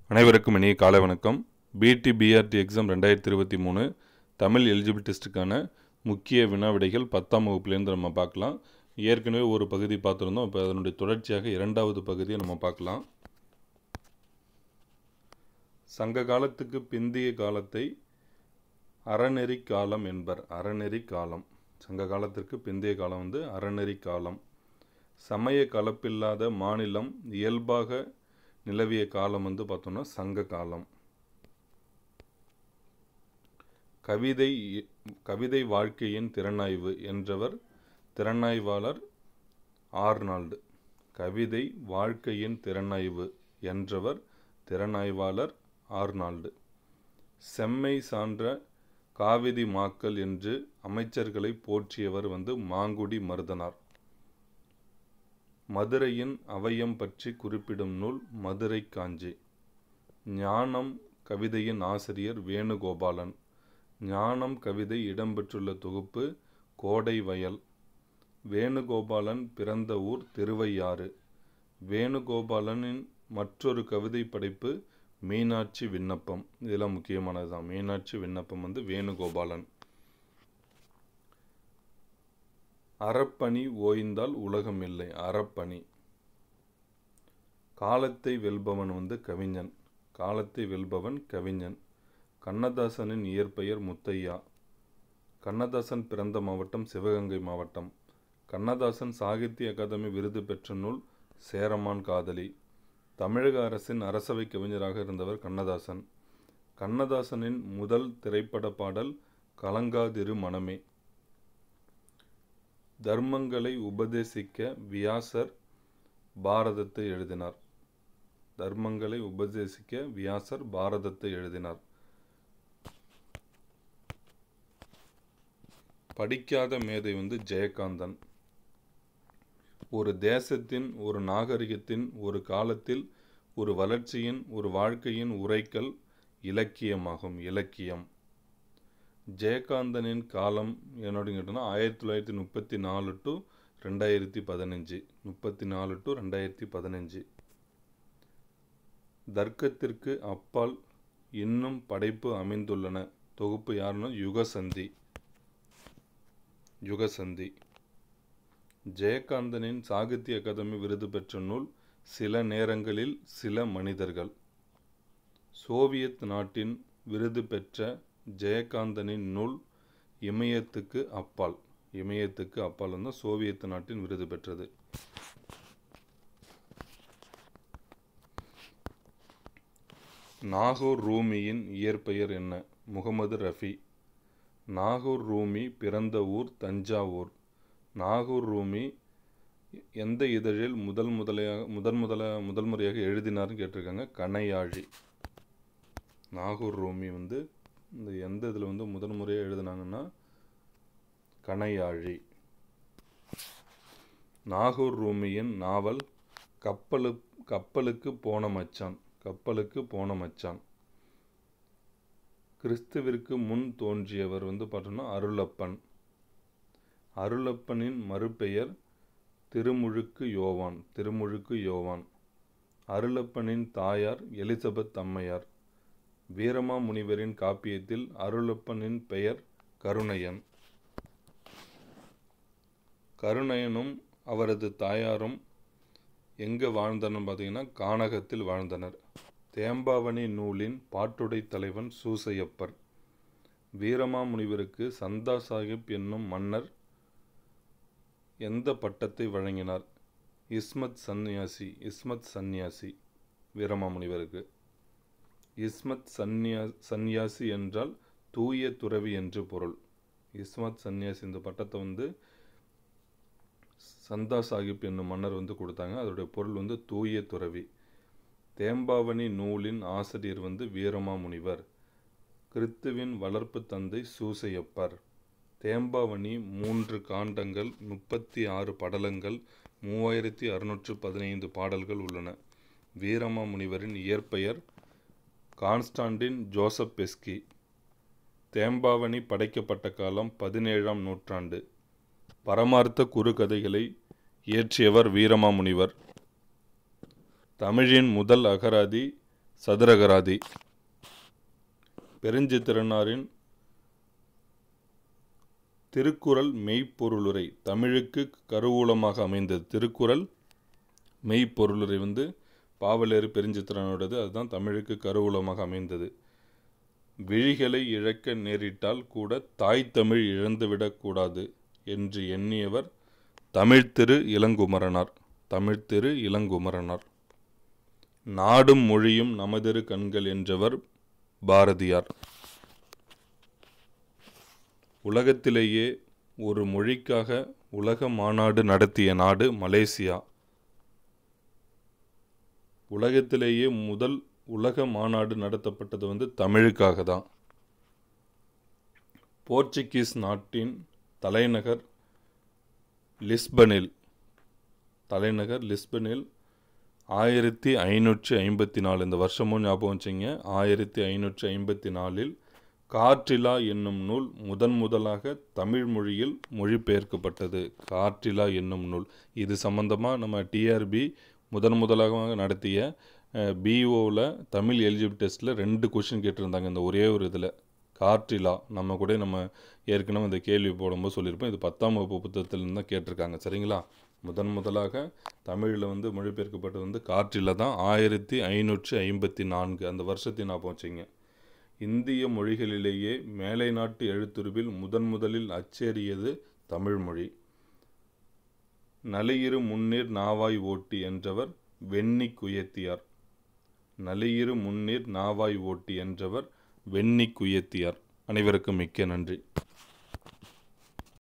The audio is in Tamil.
அனைவருக்கும் இனிய காலை வணக்கம் பிடி பிஆர்டி எக்ஸாம் ரெண்டாயிரத்தி இருபத்தி மூணு தமிழ் எலிஜிபிள் டெஸ்ட்டுக்கான முக்கிய வினா விடைகள் பத்தாம் வகுப்புலேருந்து நம்ம பார்க்கலாம் ஏற்கனவே ஒரு பகுதி பார்த்துருந்தோம் இப்போ அதனுடைய தொடர்ச்சியாக இரண்டாவது பகுதியை நம்ம பார்க்கலாம் சங்க காலத்துக்கு பிந்திய காலத்தை அறநெறி காலம் என்பர் அறநெறி காலம் சங்க காலத்திற்கு பிந்தைய காலம் வந்து அறநெறி காலம் சமய கலப்பில்லாத மாநிலம் இயல்பாக நிலவிய காலம் வந்து பார்த்தோம்னா சங்க காலம் கவிதை கவிதை வாழ்க்கையின் திறனாய்வு என்றவர் திறனாய்வாளர் ஆர்னால்டு கவிதை வாழ்க்கையின் திறனாய்வு என்றவர் திறனாய்வாளர் ஆர்னால்டு செம்மை சான்ற காவிதி மாக்கள் என்று அமைச்சர்களை போற்றியவர் வந்து மாங்குடி மருதனார் மதுரையின் அவயம் பற்றி குறிப்பிடும் நூல் மதுரை காஞ்சி ஞானம் கவிதையின் ஆசிரியர் வேணுகோபாலன் ஞானம் கவிதை இடம்பெற்றுள்ள தொகுப்பு கோடை வயல் வேணுகோபாலன் பிறந்த ஊர் திருவையாறு வேணுகோபாலனின் மற்றொரு கவிதை படைப்பு மீனாட்சி விண்ணப்பம் இதெல்லாம் முக்கியமானது தான் மீனாட்சி விண்ணப்பம் வந்து வேணுகோபாலன் அறப்பணி ஓய்ந்தால் உலகம் இல்லை அறப்பணி காலத்தை வெல்பவன் வந்து கவிஞன் காலத்தை வெல்பவன் கவிஞன் கண்ணதாசனின் இயற்பெயர் முத்தையா கண்ணதாசன் பிறந்த மாவட்டம் சிவகங்கை மாவட்டம் கண்ணதாசன் சாகித்ய அகாதமி விருது பெற்ற நூல் சேரமான் காதலி தமிழக அரசின் அரசவை கவிஞராக இருந்தவர் கண்ணதாசன் கண்ணதாசனின் முதல் திரைப்பட பாடல் கலங்காதிரு மனமே தர்மங்களை உபதேசிக்க வியாசர் பாரதத்தை எழுதினார் தர்மங்களை உபதேசிக்க வியாசர் பாரதத்தை எழுதினார் படிக்காத மேதை வந்து ஜெயகாந்தன் ஒரு தேசத்தின் ஒரு நாகரிகத்தின் ஒரு காலத்தில் ஒரு வளர்ச்சியின் ஒரு வாழ்க்கையின் உரைக்கல் இலக்கியமாகும் இலக்கியம் ஜெயகாந்தனின் காலம் என்னோட கேட்டோம்னா ஆயிரத்தி தொள்ளாயிரத்தி முப்பத்தி நாலு டு ரெண்டாயிரத்தி பதினஞ்சு முப்பத்தி நாலு டு ரெண்டாயிரத்தி பதினஞ்சு தர்க்கத்திற்கு அப்பால் இன்னும் படைப்பு அமைந்துள்ளன தொகுப்பு யாருன்னா யுகசந்தி யுகசந்தி ஜெயகாந்தனின் சாகித்ய அகாதமி விருது பெற்ற நூல் சில நேரங்களில் சில மனிதர்கள் சோவியத் நாட்டின் விருது பெற்ற ஜெயகாந்தனின் நூல் இமயத்துக்கு அப்பால் இமயத்துக்கு அப்பால் வந்து சோவியத் நாட்டின் விருது பெற்றது நாகூர் ரூமியின் இயற்பெயர் என்ன முகமது ரஃபி நாகூர் ரூமி பிறந்த ஊர் தஞ்சாவூர் நாகூர் ரூமி எந்த இதழில் முதல் முதலையாக முதன் முதல முதல் முறையாக எழுதினார்னு கேட்டிருக்காங்க கனையாழி நாகூர் ரூமி வந்து இந்த எந்த இதில் வந்து முதன் முறையாக எழுதினாங்கன்னா கனையாழி நாகூர் ரூமியின் நாவல் கப்பலு கப்பலுக்கு போன மச்சான் கப்பலுக்கு போன மச்சான் கிறிஸ்துவிற்கு முன் தோன்றியவர் வந்து பார்த்தோம்னா அருளப்பன் அருளப்பனின் மறுபெயர் திருமுழுக்கு யோவான் திருமுழுக்கு யோவான் அருளப்பனின் தாயார் எலிசபெத் அம்மையார் வீரமா முனிவரின் காப்பியத்தில் அருளப்பனின் பெயர் கருணையன் கருணையனும் அவரது தாயாரும் எங்கே வாழ்ந்தனர் பார்த்தீங்கன்னா கானகத்தில் வாழ்ந்தனர் தேம்பாவணி நூலின் பாட்டுடை தலைவன் சூசையப்பர் வீரமாமுனிவருக்கு சந்தா சாஹிப் என்னும் மன்னர் எந்த பட்டத்தை வழங்கினார் இஸ்மத் சந்நியாசி இஸ்மத் சந்நியாசி வீரமாமுனிவருக்கு இஸ்மத் சந்நியா சந்நியாசி என்றால் தூய துறவி என்று பொருள் இஸ்மத் சந்நியாசி இந்த பட்டத்தை வந்து சந்தா சாஹிப் என்னும் மன்னர் வந்து கொடுத்தாங்க அதோடைய பொருள் வந்து தூய துறவி தேம்பாவணி நூலின் ஆசிரியர் வந்து வீரமாமுனிவர் கிறித்துவின் வளர்ப்பு தந்தை சூசையப்பர் தேம்பாவணி மூன்று காண்டங்கள் முப்பத்தி ஆறு படலங்கள் மூவாயிரத்தி அறுநூற்று பதினைந்து பாடல்கள் உள்ளன வீரமாமுனிவரின் இயற்பெயர் கான்ஸ்டாண்டின் ஜோசப் பெஸ்கி தேம்பாவணி படைக்கப்பட்ட காலம் பதினேழாம் நூற்றாண்டு பரமார்த்த குறுகதைகளை இயற்றியவர் வீரமாமுனிவர் தமிழின் முதல் அகராதி சதுரகராதி பெருஞ்சித்திரனாரின் திருக்குறள் மெய்ப்பொருளுரை தமிழுக்கு கருவூலமாக அமைந்தது திருக்குறள் மெய்ப்பொருளுரை வந்து பாவலேறு பெருஞ்சித்திரனோடது அதுதான் தமிழுக்கு கருவூலமாக அமைந்தது விழிகளை இழக்க நேரிட்டால் கூட தாய் தமிழ் இழந்துவிடக்கூடாது என்று எண்ணியவர் தமிழ்த்திரு இளங்குமரனார் தமிழ்த்திரு இளங்குமரனார் நாடும் மொழியும் நமதிரு கண்கள் என்றவர் பாரதியார் உலகத்திலேயே ஒரு மொழிக்காக உலக மாநாடு நடத்திய நாடு மலேசியா உலகத்திலேயே முதல் உலக மாநாடு நடத்தப்பட்டது வந்து தமிழுக்காக தான் போர்ச்சுகீஸ் நாட்டின் தலைநகர் லிஸ்பனில் தலைநகர் லிஸ்பனில் ஆயிரத்தி ஐநூற்றி ஐம்பத்தி நாலு இந்த வருஷமும் ஞாபகம் வச்சிங்க ஆயிரத்தி ஐநூற்றி ஐம்பத்தி நாலில் காற்றிலா என்னும் நூல் முதன் முதலாக தமிழ் மொழியில் மொழிபெயர்க்கப்பட்டது காற்றிலா என்னும் நூல் இது சம்பந்தமாக நம்ம டிஆர்பி முதன் முதலாக நடத்திய பிஓவில் தமிழ் எலிஜிபிள் டெஸ்ட்டில் ரெண்டு கொஷின் கேட்டிருந்தாங்க இந்த ஒரே ஒரு இதில் காற்றிலா நம்ம கூட நம்ம ஏற்கனவே இந்த கேள்வி போடும்போது சொல்லியிருப்போம் இது பத்தாம் வகுப்பு புத்தகத்திலிருந்து தான் கேட்டிருக்காங்க சரிங்களா முதன் முதலாக தமிழில் வந்து மொழிபெயர்க்கப்பட்டது வந்து காற்றில தான் ஆயிரத்தி ஐநூற்றி ஐம்பத்தி நான்கு அந்த வருஷத்தை ஞாபகம் வச்சிங்க இந்திய மொழிகளிலேயே மேலை நாட்டு எழுத்துருவில் முதன் முதலில் அச்சேறியது தமிழ்மொழி நலியிரு முன்னீர் நாவாய் ஓட்டி என்றவர் வெண்ணி குயத்தியார் நலியிரு முன்னீர் நாவாய் ஓட்டி என்றவர் வெண்ணி குயத்தியார் அனைவருக்கும் மிக்க நன்றி